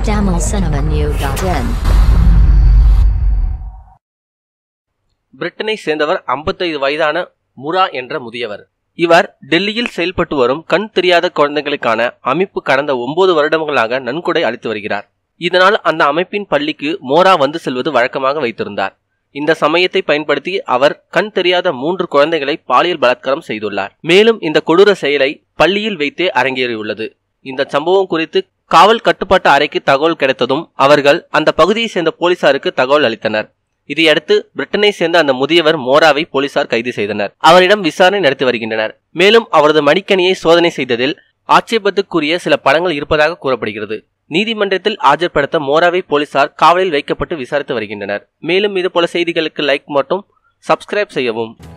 tamilcinemanew.in பிரிட்டனை சேர்ந்தவர் 55 வயதான முரா என்ற முதியவர் இவர் டெல்லியில் செயல்பட்டு வரும் கண் தெரியாத குழந்தைகளுக்கான அமைப்பு கடந்த ஒன்பது வருடங்களாக நன்கொடை அளித்து வருகிறார் இதனால் அந்த அமைப்பின் பள்ளிக்கு மோரா வந்து செல்வது வழக்கமாக வைத்திருந்தார் இந்த சமயத்தை பயன்படுத்தி அவர் கண் தெரியாத மூன்று குழந்தைகளை பாலியல் பலாத்காரம் செய்துள்ளார் மேலும் இந்த கொடூர செயலை பள்ளியில் வைத்தே அரங்கேறியுள்ளது இந்த சம்பவம் குறித்து காவல் கட்டுப்பாட்டு அறைக்கு தகவல் கிடைத்ததும் அவர்கள் அந்த பகுதியை சேர்ந்த போலீசாருக்கு தகவல் அளித்தனர் இதையடுத்து பிரிட்டனை சேர்ந்த அந்த முதியவர் மோராவை போலீசார் கைது செய்தனர் அவரிடம் விசாரணை நடத்தி வருகின்றனர் மேலும் அவரது மடிக்கணியை சோதனை செய்ததில் ஆட்சேபத்துக்குரிய சில படங்கள் இருப்பதாக கூறப்படுகிறது நீதிமன்றத்தில் ஆஜர்படுத்த மோராவை போலீசார் காவலில் வைக்கப்பட்டு விசாரித்து வருகின்றனர் மேலும் இதுபோல செய்திகளுக்கு லைக் மற்றும் சப்ஸ்கிரைப் செய்யவும்